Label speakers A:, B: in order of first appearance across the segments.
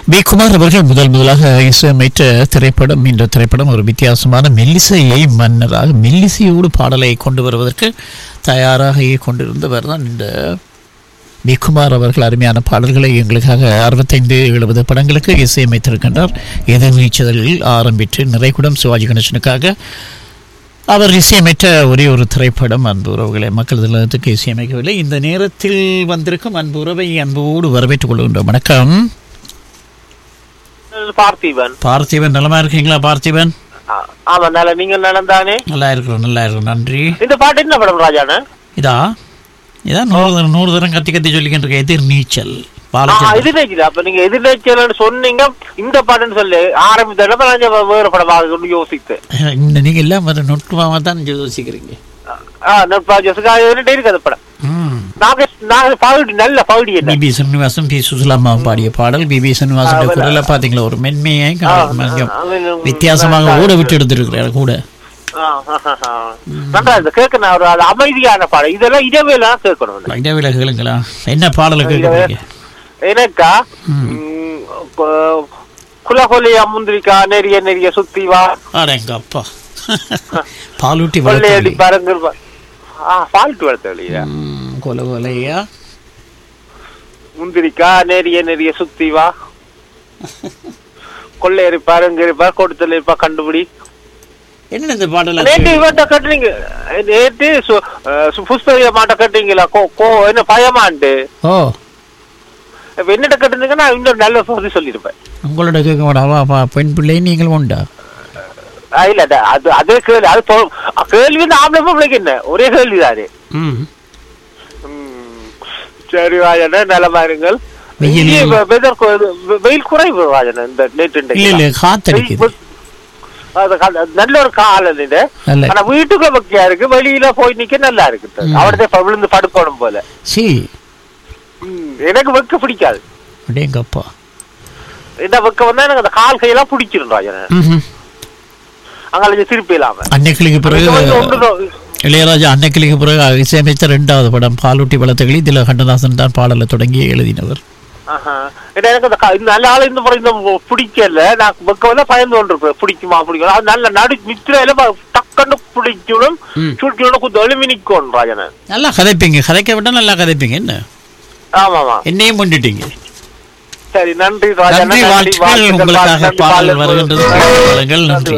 A: We Kumar அவர்கள் முதல் முதலாக இசையமைத்த திரைப்படம் இந்த திரைப்படம் ஒரு வித்தியாசமான மெல்லிசையை மன்னராக மெல்லிசையோடு பாடலை கொண்டு வருவதற்கு தயாராக கொண்டிருந்தவர் தான் இந்த வி குமார் அவர்கள் அருமையான பாடல்களை எங்களுக்காக அறுபத்தைந்து எழுபது படங்களுக்கு இசையமைத்திருக்கின்றார் எதிர்நீச்சலில் ஆரம்பித்து நிறைகுடம் சிவாஜி கணேசனுக்காக அவர் இசையமைத்த ஒரே ஒரு திரைப்படம் அன்பு உறவுகளை மக்கள் திலகத்துக்கு இசையமைக்கவில்லை இந்த நேரத்தில் வந்திருக்கும் அன்பு உறவை அன்போடு வரவேற்றுக் கொள்கின்றோம் வணக்கம்
B: பார்த்திபன்
A: பார்த்திபன் நலமா இருக்கீங்களா பார்த்திபன்
B: ஆ- ஆமா நல்ல நீங்க நடந்தானே
A: நல்லா இருக்கிறோம் நல்லா இருக்கிறோம் நன்றி
B: இந்த பாட்டு என்ன படம் ராஜான
A: இதா இதான் நூறு தரம் நூறு தரம் கத்தி கத்தி சொல்லிக்கிட்டு இருக்க எதிர் நீச்சல்
B: ஆ,
A: பாலச்சந்திரன்
B: எதிர்நீச்சல் அப்ப நீங்க எதிர்நீச்சல்னு சொன்னீங்க இந்த பாட்டுன்னு சொல்லு ஆரம்பித்த இடமா நான் வேற படமாக யோசித்தேன்
A: இந்த நீங்க எல்லாம் வர நுட்பமாக தான் யோசிக்கிறீங்க
B: ஆ நான் பா- ஜோசுகா, இது இருக்கு அந்த படம்
A: ம்
B: நாங்க நாங்க பகுடி நல்ல பகுடி என்ன
A: பிபி சீனிவாசன் பி சுசிலாமா பாடிய பாடல் பிபி சீனிவாசன் குரலை பாத்தீங்களா ஒரு மென்மையை கொஞ்சம் வித்தியாசமாக ஓட விட்டு எடுத்திருக்கிறார் கூட
B: ஆ, ஆ, ஆ, ஆ. நல்லா இருக்கு கேட்க நான் ஒரு அது அமைதியான பாடம் இதெல்லாம் இடவேலாம் கேட்கணும்
A: இடைவேளை கேளுங்களா என்ன பாடலை கேட்குறீங்க
B: எனக்கா ம், கு- குலகொலையா முந்திரிக்கா நெறிய நெறிய சுத்தி வா
A: ஆட எங்க அப்பா பாலூட்டி
B: கொள்ளையடி
A: வளர்த்து
B: பாருங்க ஆ ஃபால்ட் வளர்த்த இல்லையா
A: கொலை கொலையா
B: முந்திரிக்கா நெறிய நெறிய சுத்தி வா கொள்ளையடி பாருங்க இருப்பா கொடுத்தல இருப்பா கண்டுபிடி
A: என்ன இந்த பாடல
B: நேற்று இவன்ட்ட கட்டுறீங்க நேற்று சு- அஹ், சு- புஷ்பகிர மாட்ட கட்டுறீங்களா கோ கோ என்ன பயமாண்டு
A: ஓ
B: இப்ப என்னட்ட கட்டுறீங்கன்னா இன்னொரு நல்ல பகுதி சொல்லியிருப்பேன்
A: உங்களோட கேட்க மாட்டாவா பெண் பிள்ளை நீங்கள் உண்டா
B: ஆ, இல்ல அது- அது அதே கேள்வி அது தொ- கேள்வி வந்து ஆம்பளை பொம்பளைக்கு என்ன ஒரே கேள்வி தானே
A: ம்
B: ம். சரி ராஜன நலமா இருங்கள்
A: வெயில்
B: இங்கே வெ- weather கு- வெ- வெயில் குறைவு ராஜன இந்த நேற்று
A: இல்ல இல்ல காத்தடிக்குது
B: அது கா- நல்ல ஒரு காலம் இது
A: நல்ல
B: ஆனா வீட்டுக்குள்ள வெக்கையா இருக்கு வெளியில போய் நிக்க நல்லா இருக்கு அவடதே விழுந்து படுக்கணும் போல
A: சி
B: ம். எனக்கு வெக்க பிடிக்காது
A: அடேங்கப்பா
B: இந்த வெக்க வந்தா எனக்கு அந்த கால் கையெல்லாம் பிடிச்சிரும் ராஜன
A: ம்ஹும்.
B: அங்க திருப்பி இல்லாம
A: அன்னைக்கிளிக்கு பிறகு
B: இது வந்து ஒன்றுதான்.
A: இளையராஜா அன்னைக்கிளிக்கு பிறகு இசையமைத்த ரெண்டாவது படம் பாலூட்டி வளர்த்தகளி இதில் கண்ணதாசன் தான் பாடலை தொடங்கி எழுதினவர்
B: ஆஹா. ஏன்னா எனக்கு அந்த க- இந்த நல்ல ஆளு இந்த முறை இந்த மு- பிடிக்கல நான் வெக்க வந்தா பயந்து கொண்டிருப்பேன் பிடிக்குமா பிடிக்கும் அது நல்ல நடு நித்திரையில ப- டக்குன்னு பிடிக்கணும்
A: ம்.
B: சுட்டியோட குத்து எழுமி நிக்கணும் ராஜன
A: நல்லா கதைப்பீங்க கதைக்க விட்டா நல்லா கதைப்பீங்க என்ன
B: ஆமாமா
A: என்னையும் பண்ணிட்டீங்க
B: சரி நன்றி ராஜன
A: நன்றி வாழ்த்துக்கள் உங்களுக்காக பாடல் வருகின்றது பாடல்கள் நன்றி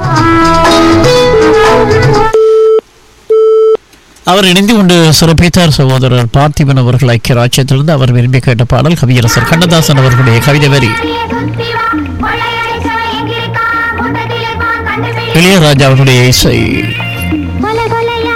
A: அவர் இணைந்து கொண்டு சிறப்பித்தார் சகோதரர் பார்த்திபன் அவர்கள் ஐக்கிய ராஜ்யத்திலிருந்து அவர் விரும்பி கேட்ட பாடல் கவியரசர் கண்ணதாசன் அவர்களுடைய கவிதை வரி இளையராஜா அவர்களுடைய இசை
C: கொலை கொலையா